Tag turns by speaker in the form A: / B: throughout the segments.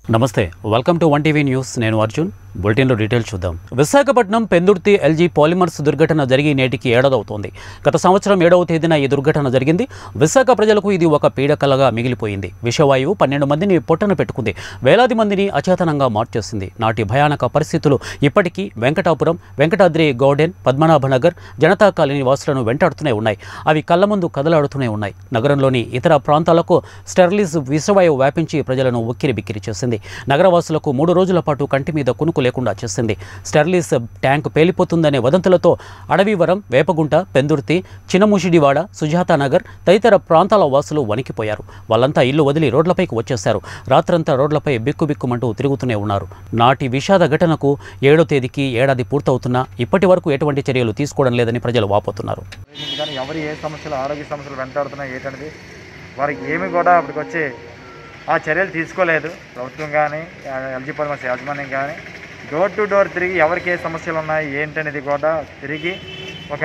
A: నమస్తే welcome to one TV news నేను అర్జున్ బులెటిన్లో డీటెయిల్స్ చూద్దాం విశాఖపట్నం పెందుర్తి ఎల్జీ పాలిమర్స్ దుర్ఘటన జరిగి నేటికి ఏడాదవుతోంది గత సంవత్సరం ఏడవ తేదీన ఈ దుర్ఘటన జరిగింది విశాఖ ప్రజలకు ఇది ఒక పీడకలగా మిగిలిపోయింది విషవాయువు పన్నెండు మందిని పొట్టన పెట్టుకుంది వేలాది మందిని అచేతనంగా మార్చేసింది నాటి భయానక పరిస్థితులు ఇప్పటికీ వెంకటాపురం వెంకటాద్రి గౌడెన్ పద్మనాభనగర్ జనతా కాలనీ వాసులను వెంటాడుతూనే ఉన్నాయి అవి కళ్ళ ముందు కదలాడుతూనే ఉన్నాయి నగరంలోని ఇతర ప్రాంతాలకు స్టెర్లిస్ విషవాయువు వ్యాపించి ప్రజలను ఉక్కిరి బిక్కిరి చేసింది నగరవాసులకు మూడు రోజుల పాటు కంటి మీద కునుకు లేకుండా చేసింది స్టెర్లిస్ ట్యాంక్ పేలిపోతుందనే వదంతులతో అడవివరం వేపగుంట పెందుర్తి చిన్నముషిడివాడ సుజాతానగర్ తదితర ప్రాంతాల వాసులు వణికిపోయారు వాళ్ళంతా ఇల్లు వదిలి రోడ్లపైకి వచ్చేశారు రాత్రంతా రోడ్లపై బిక్కుబిక్కుమంటూ తిరుగుతూనే ఉన్నారు నాటి విషాద ఘటనకు ఏడో తేదీకి ఏడాది పూర్తవుతున్నా ఇప్పటి వరకు ఎటువంటి చర్యలు తీసుకోవడం లేదని ప్రజలు వాపోతున్నారు
B: నుంచి కానీ ఎవరు ఏ సమస్యలు ఆరోగ్య సమస్యలు వెంటాడుతున్నాయి ఏంటనేది వారికి ఏమి కూడా అప్పటికి వచ్చి ఆ చర్యలు తీసుకోలేదు ప్రభుత్వం కానీ ఎల్జీ పరిమర్శ యాజమాన్యం కానీ డోర్ టు డోర్ తిరిగి ఎవరికి ఏ సమస్యలు ఉన్నాయి ఏంటనేది కూడా తిరిగి ఒక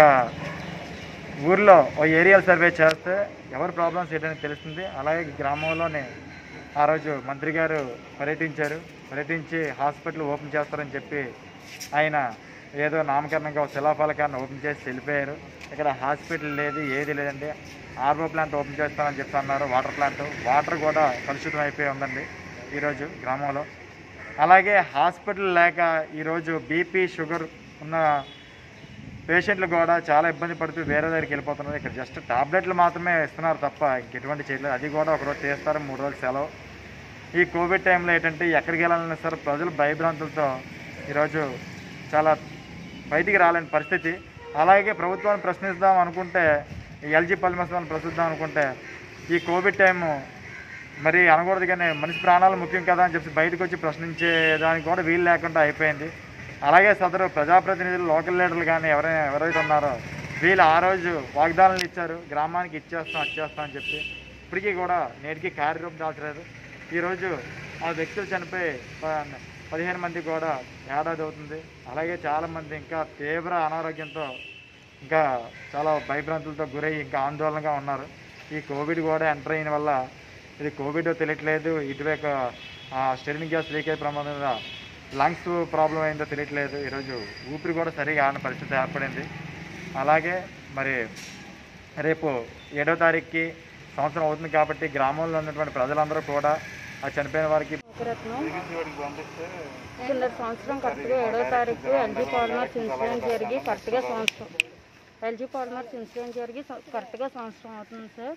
B: ఊర్లో ఓ ఏరియల్ సర్వే చేస్తే ఎవరి ప్రాబ్లమ్స్ ఏంటనేది తెలుస్తుంది అలాగే గ్రామంలోనే ఆ రోజు మంత్రి గారు పర్యటించారు పర్యటించి హాస్పిటల్ ఓపెన్ చేస్తారని చెప్పి ఆయన ఏదో నామకరణంగా ఒక శిలాఫలకాన్ని ఓపెన్ చేసి వెళ్ళిపోయారు ఇక్కడ హాస్పిటల్ లేదు ఏది లేదండి ఆర్ఓ ప్లాంట్ ఓపెన్ చేస్తానని చెప్పి అన్నారు వాటర్ ప్లాంట్ వాటర్ కూడా కలుషితం అయిపోయి ఉందండి ఈరోజు గ్రామంలో అలాగే హాస్పిటల్ లేక ఈరోజు బీపీ షుగర్ ఉన్న పేషెంట్లు కూడా చాలా ఇబ్బంది పడుతూ వేరే దగ్గరికి వెళ్ళిపోతున్నారు ఇక్కడ జస్ట్ టాబ్లెట్లు మాత్రమే ఇస్తున్నారు తప్ప ఇంకెటువంటి చేయలేదు అది కూడా ఒకరోజు చేస్తారు మూడు రోజులు సెలవు ఈ కోవిడ్ టైంలో ఏంటంటే ఎక్కడికి వెళ్ళాలన్నా సరే ప్రజలు భయభ్రాంతులతో ఈరోజు చాలా బయటికి రాలేని పరిస్థితి అలాగే ప్రభుత్వాన్ని ప్రశ్నిద్దాం అనుకుంటే ఈ ఎల్జీ పల్మస్వాన్ని ప్రశ్నిద్దాం అనుకుంటే ఈ కోవిడ్ టైము మరి అనకూడదు కానీ మనిషి ప్రాణాలు ముఖ్యం కదా అని చెప్పి బయటకు వచ్చి ప్రశ్నించే దానికి కూడా వీలు లేకుండా అయిపోయింది అలాగే సదరు ప్రజాప్రతినిధులు లోకల్ లీడర్లు కానీ ఎవరైనా ఎవరైతే ఉన్నారో వీళ్ళు ఆ రోజు వాగ్దానాలు ఇచ్చారు గ్రామానికి ఇచ్చేస్తాం ఇచ్చేస్తాం అని చెప్పి ఇప్పటికీ కూడా నేటికి కార్యరూపం దాల్చలేదు ఈరోజు ఆ వ్యక్తులు చనిపోయి ప- పదిహేను మంది కూడా ఏడాది అవుతుంది అలాగే చాలామంది ఇంకా తీవ్ర అనారోగ్యంతో ఇంకా చాలా భయభ్రాంతులతో గురై ఇంకా ఆందోళనగా ఉన్నారు ఈ కోవిడ్ కూడా ఎంటర్ అయిన వల్ల ఇది కోవిడ్ తెలియట్లేదు ఇటువైపు స్టెరిన్ గ్యాస్ లీకేజ్ ప్రమాదం మీద లంగ్స్ ప్రాబ్లం అయిందో తెలియట్లేదు ఈరోజు ఊపిరి కూడా సరిగా ఆడిన పరిస్థితి ఏర్పడింది అలాగే మరి రేపు ఏడో తారీఖుకి సంవత్సరం అవుతుంది కాబట్టి గ్రామంలో ఉన్నటువంటి ప్రజలందరూ కూడా ఆ చనిపోయిన వారికి
C: రత్నం కింద సంవత్సరం కరెక్ట్గా ఏడో తారీఖు ఎల్జీ పాలిమర్స్ ఇన్సిడెంట్ జరిగి కరెక్ట్గా సంవత్సరం ఎల్జీ పాలిమర్స్ ఇన్సిడెంట్ జరిగి సం- కరెక్ట్గా సంవత్సరం అవుతుంది సార్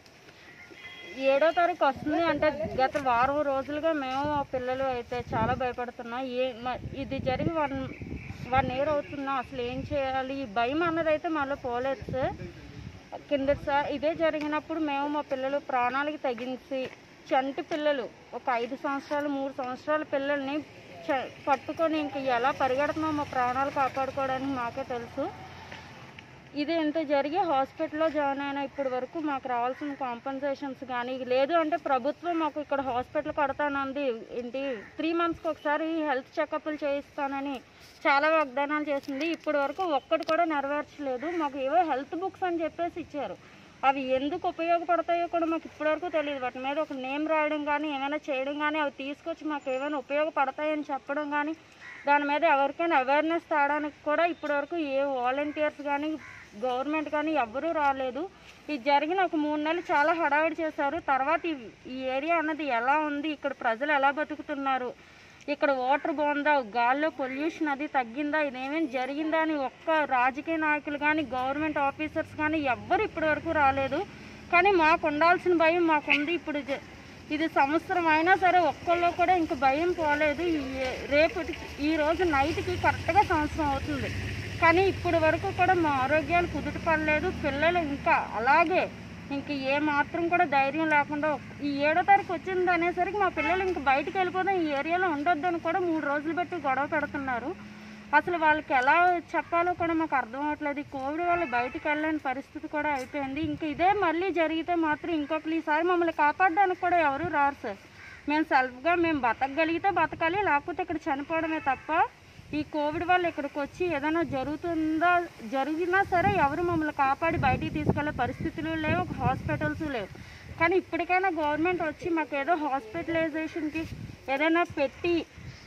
C: ఏడో తారీఖు వస్తుంది అంటే గత వారం రోజులుగా మేము మా పిల్లలు అయితే చాలా భయపడుతున్నాం ఏ మ- ఇది జరిగి వన్ వన్ ఇయర్ అవుతున్నా అసలు ఏం చేయాలి ఈ భయం అన్నది అయితే మాలో పోలేదు సార్ కింద సార్ ఇదే జరిగినప్పుడు మేము మా పిల్లలు ప్రాణాలకి తగ్గించి చంటి పిల్లలు ఒక ఐదు సంవత్సరాలు మూడు సంవత్సరాల పిల్లల్ని చ- పట్టుకొని ఇంక ఎలా పరిగెడుతున్నాం మా ప్రాణాలు కాపాడుకోవడానికి మాకే తెలుసు ఇది ఇంత జరిగి హాస్పిటల్లో జాయిన్ అయిన ఇప్పటి వరకు మాకు రావాల్సిన కాంపన్సేషన్స్ కానీ లేదు అంటే ప్రభుత్వం మాకు ఇక్కడ హాస్పిటల్ కడతానంది ఏంటి త్రీ మంత్స్కి ఒకసారి హెల్త్ చెకప్లు చేయిస్తానని చాలా వాగ్దానాలు చేసింది ఇప్పటి వరకు ఒక్కటి కూడా నెరవేర్చలేదు మాకు ఏవో హెల్త్ బుక్స్ అని చెప్పేసి ఇచ్చారు అవి ఎందుకు ఉపయోగపడతాయో కూడా మాకు ఇప్పటివరకు తెలియదు వాటి మీద ఒక నేమ్ రాయడం కానీ ఏమైనా చేయడం కానీ అవి తీసుకొచ్చి మాకు ఏమైనా ఉపయోగపడతాయని చెప్పడం కానీ దాని మీద ఎవరికైనా అవేర్నెస్ తేడానికి కూడా ఇప్పటివరకు ఏ వాలంటీర్స్ కానీ గవర్నమెంట్ కానీ ఎవ్వరూ రాలేదు ఇది జరిగిన ఒక మూడు నెలలు చాలా హడావిడి చేశారు తర్వాత ఈ- ఈ ఏరియా అన్నది ఎలా ఉంది ఇక్కడ ప్రజలు ఎలా బతుకుతున్నారు ఇక్కడ వాటర్ బాగుందా గాల్లో పొల్యూషన్ అది తగ్గిందా ఇదేమేమి జరిగిందా అని ఒక్క రాజకీయ నాయకులు కానీ గవర్నమెంట్ ఆఫీసర్స్ కానీ ఎవ్వరు ఇప్పటి వరకు రాలేదు కానీ మాకు ఉండాల్సిన భయం మాకుంది ఇప్పుడు జ- ఇది సంవత్సరం అయినా సరే ఒక్కళ్ళు కూడా ఇంక భయం పోలేదు ఈ- రేపటికి ఈ రోజు నైట్కి కరెక్ట్గా సంవత్సరం అవుతుంది కానీ ఇప్పుడు వరకు కూడా మా ఆరోగ్యాలు కుదుట పడలేదు పిల్లలు ఇంకా అలాగే ఇంక ఏ మాత్రం కూడా ధైర్యం లేకుండా ఈ ఏడో తారీఖు వచ్చింది అనేసరికి మా పిల్లలు ఇంక బయటికి వెళ్ళిపోదాం ఈ ఏరియాలో ఉండొద్దని కూడా మూడు రోజులు పెట్టి గొడవ పెడుతున్నారు అసలు వాళ్ళకి ఎలా చెప్పాలో కూడా మాకు అర్థం అవ్వట్లేదు ఈ కోవిడ్ వల్ల బయటికి వెళ్ళలేని పరిస్థితి కూడా అయిపోయింది ఇంకా ఇదే మళ్ళీ జరిగితే మాత్రం ఇంకొకరు ఈసారి మమ్మల్ని కాపాడడానికి కూడా ఎవరు రారు సార్ మేము సెల్ఫ్గా మేము బతకగలిగితే బతకాలి లేకపోతే ఇక్కడ చనిపోవడమే తప్ప ఈ కోవిడ్ వల్ల ఇక్కడికి వచ్చి ఏదైనా జరుగుతుందా జరిగినా సరే ఎవరు మమ్మల్ని కాపాడి బయటికి తీసుకెళ్లే పరిస్థితులు లేవు హాస్పిటల్స్ లేవు కానీ ఇప్పటికైనా గవర్నమెంట్ వచ్చి మాకు ఏదో హాస్పిటలైజేషన్కి ఏదైనా పెట్టి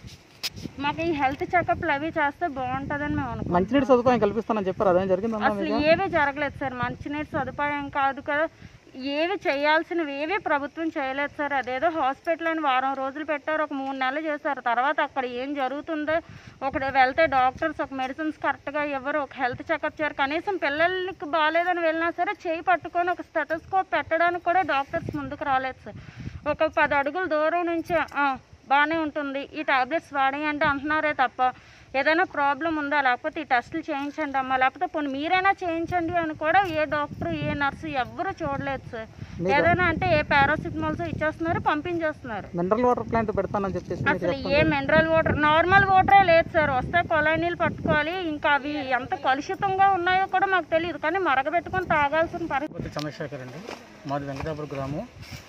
C: మాకు ఈ హెల్త్ చెకప్లు అవి చేస్తే బాగుంటుందని మేము అనుకుంటున్నాం
D: మంచినీటి సదుపాయం కల్పిస్తానని చెప్పారు అదేం జరిగిందమ్మా
C: అసలు ఏమీ జరగలేదు సార్ మంచినీటి సదుపాయం కాదు కదా ఏవి చేయాల్సినవి ఏవి ప్రభుత్వం చేయలేదు సార్ అదేదో హాస్పిటల్ అని వారం రోజులు పెట్టారు ఒక మూడు నెలలు చేశారు తర్వాత అక్కడ ఏం జరుగుతుందో ఒక వెళ్తే డాక్టర్స్ ఒక మెడిసిన్స్ కరెక్ట్గా ఇవ్వరు ఒక హెల్త్ చెకప్ చేయరు కనీసం పిల్లలకి బాగాలేదని వెళ్ళినా సరే చేయి పట్టుకొని ఒక స్టెటోస్కోప్ పెట్టడానికి కూడా డాక్టర్స్ ముందుకు రాలేదు సార్ ఒక పది అడుగుల దూరం నుంచి "ఆ, బాగానే ఉంటుంది ఈ టాబ్లెట్స్ వాడేయండి అంటున్నారే తప్ప ఏదైనా ప్రాబ్లం ఉందా లేకపోతే ఈ టెస్టులు చేయించండి అమ్మా లేకపోతే పోనీ మీరైనా చేయించండి అని కూడా ఏ డాక్టర్ ఏ నర్సు ఎవ్వరూ చూడలేదు సార్ ఏదైనా అంటే ఏ పారాసిటమాల్స్ ఇచ్చేస్తున్నారు పంపించేస్తున్నారు
D: మినరల్ వాటర్ ప్లాంట్ పెడతానని చెప్పేసి మీరు
C: అసలు ఏ మినరల్ వాటర్ నార్మల్ వాటరే లేదు సార్ వస్తే కొలాయి నీళ్ళు పట్టుకోవాలి ఇంకా అవి ఎంత కలుషితంగా ఉన్నాయో కూడా మాకు తెలియదు కానీ మరగబెట్టుకొని తాగాల్సిన పరిస్థితి
E: తిరుపతి చంద్రశేఖర్ అండి మాది వెంకటాపురం గ్రామం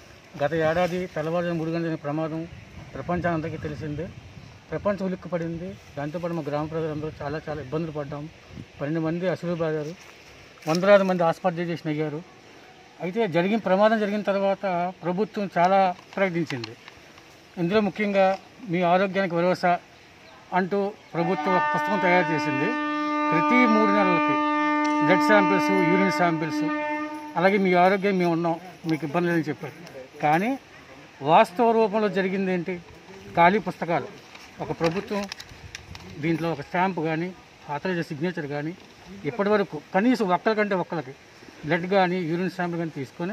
E: గత ఏడాది తెల్లవారుజాము మూడు గంటల ప్రమాదం ప్రపంచానందరికీ తెలిసిందే ప్రపంచం ఉలిక్కిపడింది దాంతోపాటు మా గ్రామ ప్రజలందరూ చాలా చాలా ఇబ్బందులు పడ్డాం పన్నెండు మంది అసులు బాగారు వందలాది మంది హాస్పిటలైజేషన్ అయ్యారు అయితే జరిగిన ప్రమాదం జరిగిన తర్వాత ప్రభుత్వం చాలా ప్రకటించింది ఇందులో ముఖ్యంగా మీ ఆరోగ్యానికి భరోసా అంటూ ప్రభుత్వం ఒక పుస్తకం తయారు చేసింది ప్రతి మూడు నెలలకి బ్లడ్ శాంపిల్స్ యూరిన్ శాంపిల్స్ అలాగే మీ ఆరోగ్యం మేము ఉన్నాం మీకు ఇబ్బంది లేదని చెప్పారు కానీ వాస్తవ రూపంలో జరిగింది ఏంటి ఖాళీ పుస్తకాలు ఒక ప్రభుత్వం దీంట్లో ఒక స్టాంప్ కానీ ఆథరైజ్ సిగ్నేచర్ కానీ ఇప్పటి వరకు కనీసం ఒక్కరికంటే ఒక్కరికి బ్లడ్ కానీ యూరిన్ శాంపిల్ కానీ తీసుకొని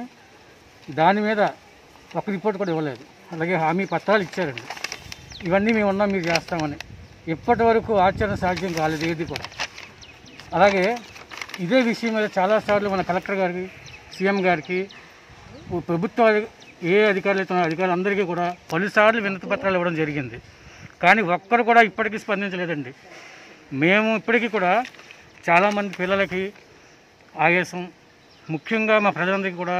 E: దాని మీద ఒక రిపోర్ట్ కూడా ఇవ్వలేదు అలాగే హామీ పత్రాలు ఇచ్చారండి ఇవన్నీ మేము ఉన్నాం మీరు చేస్తామని ఇప్పటి వరకు ఆచరణ సాధ్యం కాలేదు ఏది కూడా అలాగే ఇదే విషయం మీద చాలాసార్లు మన కలెక్టర్ గారికి సీఎం గారికి ఓ ప్రభుత్వ అధి- ఏ అధికారులు అయితే ఉన్నారో అధికారులందరికీ కూడా పలుసార్లు వినతి పత్రాలు ఇవ్వడం జరిగింది కానీ ఒక్కరు కూడా ఇప్పటికీ స్పందించలేదండి మేము ఇప్పటికీ కూడా చాలామంది పిల్లలకి ఆయాసం ముఖ్యంగా మా ప్రజలందరికీ కూడా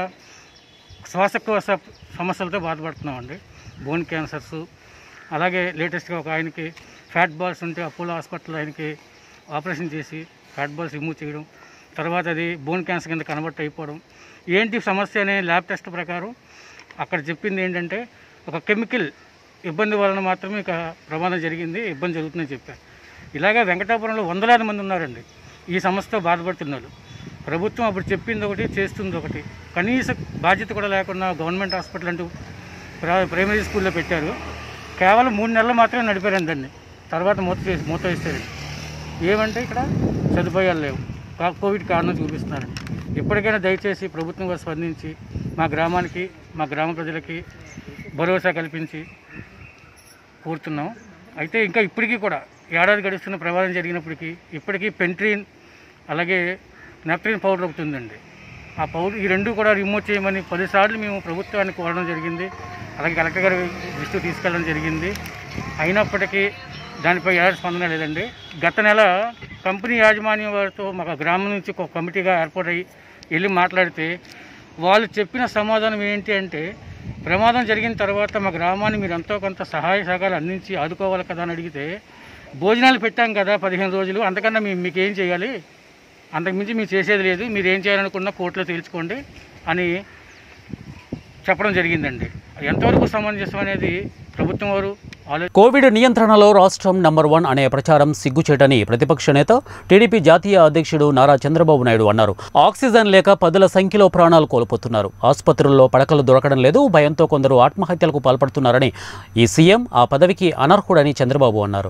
E: శ్వాసకోశ సమస్యలతో బాధపడుతున్నామండి బోన్ క్యాన్సర్స్ అలాగే లేటెస్ట్గా ఒక ఆయనకి ఫ్యాట్ బాల్స్ ఉంటే అపోలో హాస్పిటల్ ఆయనకి ఆపరేషన్ చేసి ఫ్యాట్ బాల్స్ రిమూవ్ చేయడం తర్వాత అది బోన్ క్యాన్సర్ కింద కన్వర్ట్ అయిపోవడం ఏంటి సమస్య అనే ల్యాబ్ టెస్ట్ ప్రకారం అక్కడ చెప్పింది ఏంటంటే ఒక కెమికల్ ఇబ్బంది వలన మాత్రమే ఇక ప్రమాదం జరిగింది ఇబ్బంది జరుగుతుందని చెప్పారు ఇలాగే వెంకటాపురంలో వందలాది మంది ఉన్నారండి ఈ సమస్యతో బాధపడుతున్నారు ప్రభుత్వం అప్పుడు చెప్పింది ఒకటి చేస్తుంది ఒకటి కనీస బాధ్యత కూడా లేకుండా గవర్నమెంట్ హాస్పిటల్ అంటూ ప్ర- ప్రైమరీ స్కూల్లో పెట్టారు కేవలం మూడు నెలలు మాత్రమే నడిపారండి దాన్ని తర్వాత మూత చేసి మూత వేస్తారు ఏమంటే ఇక్కడ సదుపాయాలు లేవు కా- కోవిడ్ కారణం చూపిస్తున్నారు ఇప్పటికైనా దయచేసి ప్రభుత్వం వారు స్పందించి మా గ్రామానికి మా గ్రామ ప్రజలకి భరోసా కల్పించి కోరుతున్నాం అయితే ఇంకా ఇప్పటికీ కూడా ఏడాది గడుస్తున్న ప్రమాదం జరిగినప్పటికీ ఇప్పటికీ పెంట్రీన్ అలాగే నెప్ట్రిన్ పౌడర్ ఒకటి ఉందండి ఆ పౌడర్ ఈ రెండు కూడా రిమూవ్ చేయమని పదిసార్లు మేము ప్రభుత్వాన్ని కోరడం జరిగింది అలాగే కలెక్టర్ గారి దృష్టికి తీసుకెళ్ళడం జరిగింది అయినప్పటికీ దానిపై ఎలాంటి స్పందన లేదండి గత నెల కంపెనీ యాజమాన్యం వారితో మాకు గ్రామం నుంచి ఒక కమిటీగా ఏర్పాటై వెళ్ళి మాట్లాడితే వాళ్ళు చెప్పిన సమాధానం ఏంటి అంటే ప్రమాదం జరిగిన తర్వాత మా గ్రామాన్ని మీరు ఎంతో కొంత సహాయ సహకారాలు అందించి ఆదుకోవాలి కదా అని అడిగితే భోజనాలు పెట్టాం కదా పదిహేను రోజులు అంతకన్నా మేము మీకు ఏం చేయాలి అంతకుమించి మీరు చేసేది లేదు మీరు ఏం చేయాలనుకున్నా కోర్టులో తేల్చుకోండి అని చెప్పడం జరిగిందండి ఎంతవరకు సమంజసం అనేది ప్రభుత్వం వారు ఆలోచన
A: కోవిడ్ నియంత్రణలో రాష్ట్రం నంబర్ వన్ అనే ప్రచారం సిగ్గుచేటని ప్రతిపక్ష నేత టీడీపీ జాతీయ అధ్యక్షుడు నారా చంద్రబాబు నాయుడు అన్నారు ఆక్సిజన్ లేక పదుల సంఖ్యలో ప్రాణాలు కోల్పోతున్నారు ఆసుపత్రుల్లో పడకలు దొరకడం లేదు భయంతో కొందరు ఆత్మహత్యలకు పాల్పడుతున్నారని ఈ సీఎం ఆ పదవికి అనర్హుడని చంద్రబాబు అన్నారు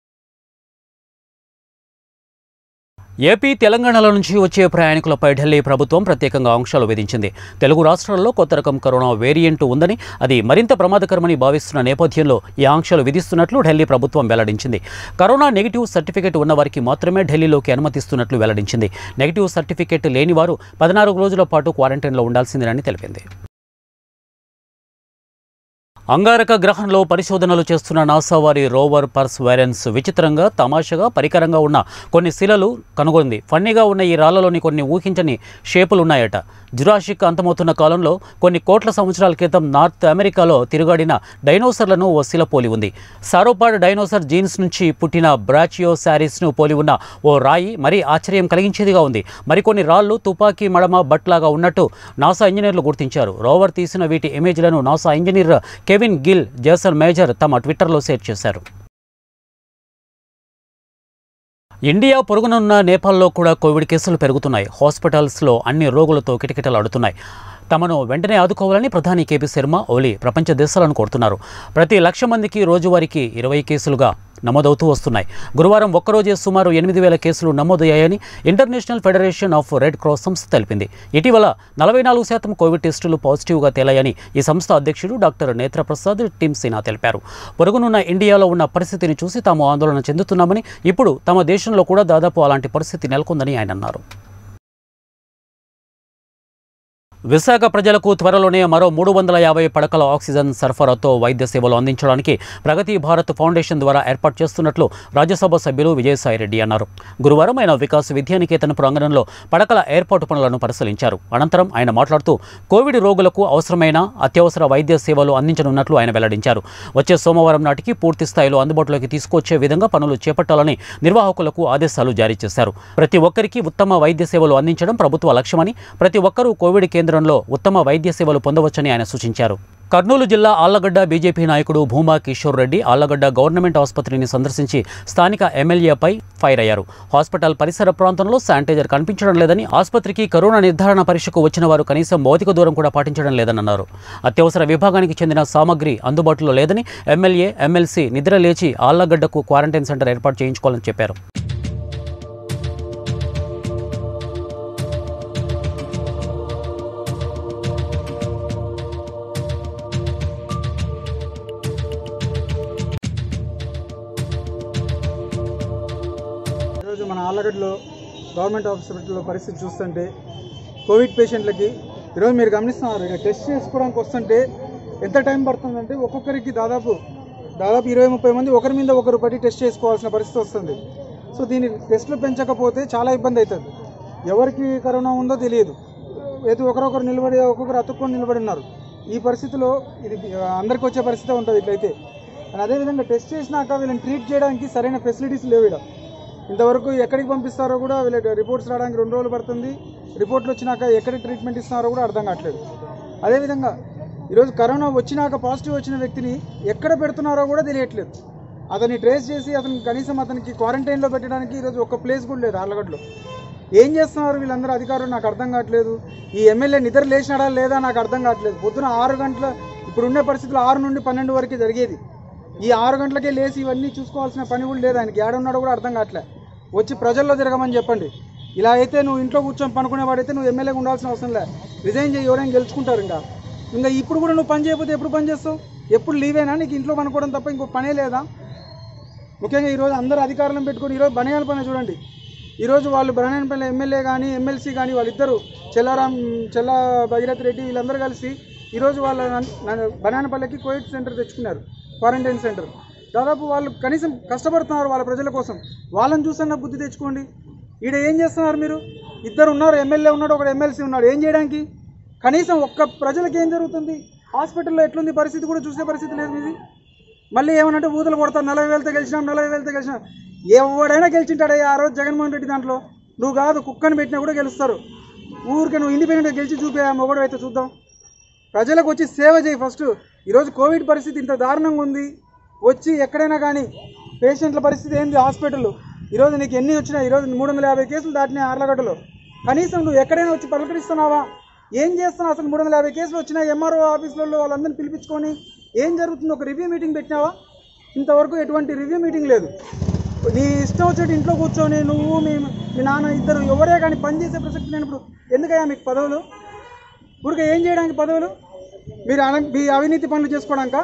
A: ఏపీ తెలంగాణల నుంచి వచ్చే ప్రయాణికులపై ఢిల్లీ ప్రభుత్వం ప్రత్యేకంగా ఆంక్షలు విధించింది తెలుగు రాష్ట్రాల్లో కొత్త రకం కరోనా వేరియంట్ ఉందని అది మరింత ప్రమాదకరమని భావిస్తున్న నేపథ్యంలో ఈ ఆంక్షలు విధిస్తున్నట్లు ఢిల్లీ ప్రభుత్వం వెల్లడించింది కరోనా నెగిటివ్ సర్టిఫికెట్ ఉన్న వారికి మాత్రమే ఢిల్లీలోకి అనుమతిస్తున్నట్లు వెల్లడించింది నెగిటివ్ సర్టిఫికెట్ లేని వారు పద్నాలుగు రోజుల పాటు క్వారంటైన్లో ఉండాల్సిందేనని తెలిపింది అంగారక గ్రహంలో పరిశోధనలు చేస్తున్న నాసా వారి రోవర్ పర్స్వెరెన్స్ విచిత్రంగా తమాషగా పరికరంగా ఉన్న కొన్ని శిలలు కనుగొంది ఫన్నీగా ఉన్న ఈ రాళ్లలోని కొన్ని ఊహించని షేపులు ఉన్నాయట జురాషిక్ అంతమవుతున్న కాలంలో కొన్ని కోట్ల సంవత్సరాల క్రితం నార్త్ అమెరికాలో తిరుగాడిన డైనోసర్లను ఓ శిల పోలి ఉంది సారోపాడ్ డైనోసర్ జీన్స్ నుంచి పుట్టిన బ్రాచియో శారీస్ను పోలి ఉన్న ఓ రాయి మరీ ఆశ్చర్యం కలిగించేదిగా ఉంది మరికొన్ని రాళ్ళు తుపాకీ మడమ బట్లాగా ఉన్నట్టు నాసా ఇంజనీర్లు గుర్తించారు రోవర్ తీసిన వీటి ఇమేజ్లను NASA engineer K Kevin Gill Jason Major తమ ట్విట్టర్లో షేర్ చేశారు ఇండియా పొరుగునున్న నేపాల్లో కూడా కోవిడ్ కేసులు పెరుగుతున్నాయి హాస్పిటల్స్లో అన్ని రోగులతో కిటకిటలాడుతున్నాయి తమను వెంటనే ఆదుకోవాలని ప్రధాని కేపీ శర్మ ఓలీ ప్రపంచ దేశాలను కోరుతున్నారు ప్రతి లక్ష మందికి రోజువారీకి ఇరవై కేసులుగా నమోదవుతూ వస్తున్నాయి గురువారం ఒక్కరోజే సుమారు ఎనిమిది వేల కేసులు నమోదయ్యాయని international federation of red cross సంస్థ తెలిపింది ఇటీవల నలభై నాలుగు శాతం కోవిడ్ టెస్టులు పాజిటివ్గా తేలాయని ఈ సంస్థ అధ్యక్షుడు డాక్టర్ నేత్రప్రసాద్ టిమ్ సినా తెలిపారు పొరుగునున్న ఇండియాలో ఉన్న పరిస్థితిని చూసి తాము ఆందోళన చెందుతున్నామని ఇప్పుడు తమ దేశంలో కూడా దాదాపు అలాంటి పరిస్థితి నెలకొందని ఆయన అన్నారు విశాఖ ప్రజలకు త్వరలోనే మరో మూడు వందల యాభై పడకల ఆక్సిజన్ సరఫరాతో వైద్య సేవలు అందించడానికి ప్రగతి భారత్ ఫౌండేషన్ ద్వారా ఏర్పాటు చేస్తున్నట్లు రాజ్యసభ సభ్యులు విజయసాయిరెడ్డి అన్నారు గురువారం ఆయన వికాస్ విద్యానికేతన్ ప్రాంగణంలో పడకల ఏర్పాటు పనులను పరిశీలించారు అనంతరం ఆయన మాట్లాడుతూ కోవిడ్ రోగులకు అవసరమైన అత్యవసర వైద్య సేవలు అందించనున్నట్లు ఆయన వెల్లడించారు వచ్చే సోమవారం నాటికి పూర్తి స్థాయిలో అందుబాటులోకి తీసుకొచ్చే విధంగా పనులు చేపట్టాలని నిర్వాహకులకు ఆదేశాలు జారీ చేశారు ప్రతి ఒక్కరికి ఉత్తమ వైద్య సేవలు అందించడం ప్రభుత్వ లక్ష్యమని ప్రతి ఒక్కరూ కోవిడ్ కేంద్రంలో ఉత్తమ వైద్య సేవలు పొందవచ్చని ఆయన సూచించారు కర్నూలు జిల్లా ఆళ్లగడ్డ బీజేపీ నాయకుడు భూమా కిషోర్ రెడ్డి ఆళ్లగడ్డ గవర్నమెంట్ ఆసుపత్రిని సందర్శించి స్థానిక ఎమ్మెల్యేపై ఫైర్ అయ్యారు హాస్పిటల్ పరిసర ప్రాంతంలో శానిటైజర్ కనిపించడం లేదని ఆసుపత్రికి కరోనా నిర్ధారణ పరీక్షకు వచ్చిన వారు కనీసం భౌతిక దూరం కూడా పాటించడం లేదని అన్నారు అత్యవసర విభాగానికి చెందిన సామగ్రి అందుబాటులో లేదని ఎమ్మెల్యే ఎమ్మెల్సీ నిద్ర లేచి ఆళ్లగడ్డకు క్వారంటైన్ సెంటర్ ఏర్పాటు చేయించుకోవాలని చెప్పారు
F: ఈరోజు మన ఆళ్ళగడ్డలో గవర్నమెంట్ హాస్పిటల్లో పరిస్థితి చూస్తుంటే కోవిడ్ పేషెంట్లకి ఈరోజు మీరు గమనిస్తున్నారు ఇక టెస్ట్ చేసుకోవడానికి వస్తుంటే ఎంత టైం పడుతుందంటే ఒక్కొక్కరికి దాదాపు దాదాపు ఇరవై ముప్పై మంది ఒకరి మీద ఒకరు పడి టెస్ట్ చేసుకోవాల్సిన పరిస్థితి వస్తుంది సో దీన్ని టెస్టులు పెంచకపోతే చాలా ఇబ్బంది అవుతుంది ఎవరికి కరోనా ఉందో తెలియదు ఏదో ఒకరొకరు నిలబడి ఒక్కొక్కరు అతుక్కొని నిలబడి ఉన్నారు ఈ పరిస్థితిలో ఇది అందరికి వచ్చే పరిస్థితి ఉంటుంది ఇట్లయితే అండ్ అదేవిధంగా టెస్ట్ చేసినాక వీళ్ళని ట్రీట్ చేయడానికి సరైన ఫెసిలిటీస్ లేవు ఇక్కడ ఇంతవరకు ఎక్కడికి పంపిస్తారో కూడా వీళ్ళ రిపోర్ట్స్ రావడానికి రెండు రోజులు పడుతుంది రిపోర్ట్లు వచ్చినాక ఎక్కడ ట్రీట్మెంట్ ఇస్తున్నారో కూడా అర్థం కావట్లేదు అదేవిధంగా ఈరోజు కరోనా వచ్చినాక పాజిటివ్ వచ్చిన వ్యక్తిని ఎక్కడ పెడుతున్నారో కూడా తెలియట్లేదు అతన్ని ట్రేస్ చేసి అతను కనీసం అతనికి క్వారంటైన్లో పెట్టడానికి ఈరోజు ఒక్క ప్లేస్ కూడా లేదు ఆర్లగడ్డలో ఏం చేస్తున్నారు వీళ్ళందరూ అధికారులు నాకు అర్థం కావట్లేదు ఈ ఎమ్మెల్యే నిద్ర లేచినాడా లేదా నాకు అర్థం కావట్లేదు పొద్దున ఆరు గంటల ఇప్పుడున్న పరిస్థితులు ఆరు నుండి పన్నెండు వరకు జరిగేది ఈ ఆరు గంటలకే లేచి ఇవన్నీ చూసుకోవాల్సిన పని కూడా లేదు ఆయనకి ఏడున్నాడో కూడా అర్థం కావట్లే వచ్చి ప్రజల్లో తిరగమని చెప్పండి ఇలా అయితే నువ్వు ఇంట్లో కూర్చొని పనుకునేవాడైతే నువ్వు ఎమ్మెల్యేగా ఉండాల్సిన అవసరం లే రిజైన్ చేయి ఎవరైనా గెలుచుకుంటారు ఇంకా ఇంకా ఇప్పుడు కూడా నువ్వు పని చేయకపోతే ఎప్పుడు పని చేస్తావు ఎప్పుడు లీవేనా నీకు ఇంట్లో పనుకోవడం తప్ప ఇంకో పనే లేదా ముఖ్యంగా ఈరోజు అందరు అధికారులను పెట్టుకొని ఈరోజు బనియాల పని చూడండి ఈరోజు వాళ్ళు బనాయనపల్లి ఎమ్మెల్యే కానీ ఎమ్మెల్సీ కానీ వాళ్ళిద్దరు చెల్లారాం చెల్ల భగీరథ్ రెడ్డి వీళ్ళందరూ కలిసి ఈరోజు వాళ్ళ బనాయనపల్లికి కోవిడ్ సెంటర్ తెచ్చుకున్నారు క్వారంటైన్ సెంటర్ దాదాపు వాళ్ళు కనీసం కష్టపడుతున్నారు వాళ్ళ ప్రజల కోసం వాళ్ళని చూసన్న బుద్ధి తెచ్చుకోండి ఈడ ఏం చేస్తున్నారు మీరు ఇద్దరు ఉన్నారు ఎమ్మెల్యే ఉన్నాడు ఒకడు ఎమ్మెల్సీ ఉన్నాడు ఏం చేయడానికి కనీసం ఒక్క ప్రజలకు ఏం జరుగుతుంది హాస్పిటల్లో ఎట్లుంది పరిస్థితి కూడా చూసే పరిస్థితి లేదు మీది మళ్ళీ ఏమనంటే ఊదలు కొడతారు నలభై వేలతో గెలిచినాం నలభై వేలతో గెలిచినాం ఎవడైనా గెలిచింటాడే ఆ రోజు జగన్మోహన్ రెడ్డి దాంట్లో నువ్వు కాదు కుక్కని పెట్టినా కూడా గెలుస్తారు ఊరికే నువ్వు ఇండిపెండెంట్గా గెలిచి చూపే మొగడు అయితే చూద్దాం ప్రజలకు వచ్చి సేవ చేయి ఫస్ట్ ఈరోజు కోవిడ్ పరిస్థితి ఇంత దారుణంగా ఉంది వచ్చి ఎక్కడైనా కానీ పేషెంట్ల పరిస్థితి ఏంది హాస్పిటల్ ఈరోజు నీకు ఎన్ని వచ్చినాయి ఈరోజు మూడు వందల యాభై కేసులు దాటినాయి ఆర్లగడ్డలో కనీసం నువ్వు ఎక్కడైనా వచ్చి పలకరిస్తున్నావా ఏం చేస్తున్నావు అసలు మూడు వందల యాభై కేసులు వచ్చినాయి ఎంఆర్ఓ ఆఫీసులలో వాళ్ళందరినీ పిలిపించుకొని ఏం జరుగుతుంది ఒక రివ్యూ మీటింగ్ పెట్టినావా ఇంతవరకు ఎటువంటి రివ్యూ మీటింగ్ లేదు నీ ఇష్టం వచ్చేటి ఇంట్లో కూర్చొని నువ్వు మీ మీ నాన్న ఇద్దరు ఎవరే కానీ పని చేసే ప్రసక్తి లేనప్పుడు ఎందుకయ్యా మీకు పదవులు ఊరికే ఏం చేయడానికి పదవులు మీరు అన మీ అవినీతి పనులు చేసుకోవడానిక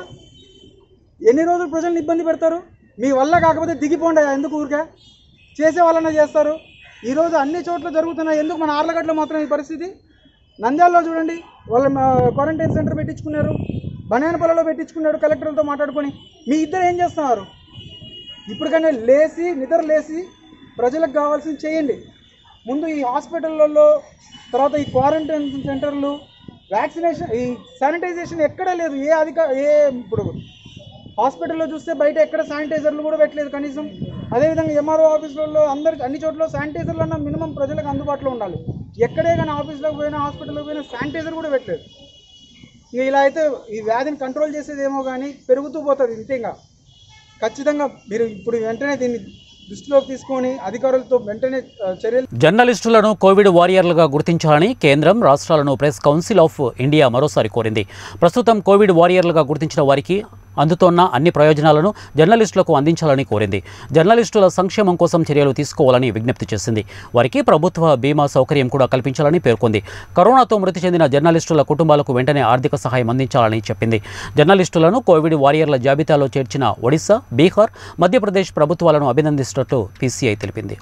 F: ఎన్ని రోజులు ప్రజల్ని ఇబ్బంది పెడతారు మీ వల్ల కాకపోతే దిగిపోండి అయ్యా, ఎందుకు ఊరికే చేసే వాళ్ళనే చేస్తారు ఈరోజు అన్ని చోట్ల జరుగుతున్నాయి ఎందుకు మన ఆర్లగడ్డలో మాత్రం ఈ పరిస్థితి నంద్యాలలో చూడండి వాళ్ళ క్వారంటైన్ సెంటర్ పెట్టించుకున్నారు బనానపల్లిలో పెట్టించుకున్నాడు కలెక్టర్లతో మాట్లాడుకొని మీ ఇద్దరు ఏం చేస్తున్నారు ఇప్పటికైనా లేచి నిద్ర లేచి ప్రజలకు కావాల్సింది చేయండి ముందు ఈ హాస్పిటళ్ళల్లో తర్వాత ఈ క్వారంటైన్ సెంటర్లు వ్యాక్సినేషన్ ఈ శానిటైజేషన్ ఎక్కడా లేదు ఏ అధిక ఏ ఇప్పుడు హాస్పిటల్లో చూస్తే బయట ఎక్కడ శానిటైజర్లు కూడా పెట్టలేదు కనీసం అదేవిధంగా ఎంఆర్ఓ ఆఫీసులలో అందరికి అన్ని చోట్ల శానిటైజర్లు అన్న మినిమం ప్రజలకు అందుబాటులో ఉండాలి ఎక్కడే కానీ ఆఫీస్లోకి పోయినా హాస్పిటల్లోకి పోయినా శానిటైజర్ కూడా పెట్టలేదు ఇంకా ఇలా అయితే ఈ వ్యాధిని కంట్రోల్ చేసేదేమో కానీ పెరుగుతూ పోతుంది ఇంతే ఇంకా ఖచ్చితంగా మీరు ఇప్పుడు వెంటనే దీన్ని దృష్టిలోకి తీసుకొని అధికారులతో వెంటనే ఆ, చర్యలు
A: జర్నలిస్టులను కోవిడ్ వారియర్లుగా గుర్తించాలని కేంద్రం రాష్ట్రాలను ప్రెస్ కౌన్సిల్ ఆఫ్ ఇండియా మరోసారి కోరింది ప్రస్తుతం కోవిడ్ వారియర్లుగా గుర్తించిన వారికి అందుతోన్న అన్ని ప్రయోజనాలను జర్నలిస్టులకు అందించాలని కోరింది జర్నలిస్టుల సంక్షేమం కోసం చర్యలు తీసుకోవాలని విజ్ఞప్తి చేసింది వారికి ప్రభుత్వ బీమా సౌకర్యం కూడా కల్పించాలని పేర్కొంది కరోనాతో మృతి చెందిన జర్నలిస్టుల కుటుంబాలకు వెంటనే ఆర్థిక సహాయం అందించాలని చెప్పింది జర్నలిస్టులను కోవిడ్ వారియర్ల జాబితాలో చేర్చిన ఒడిశా బీహార్ మధ్యప్రదేశ్ ప్రభుత్వాలను అభినందిస్తున్నట్లు పీసీఐ తెలిపింది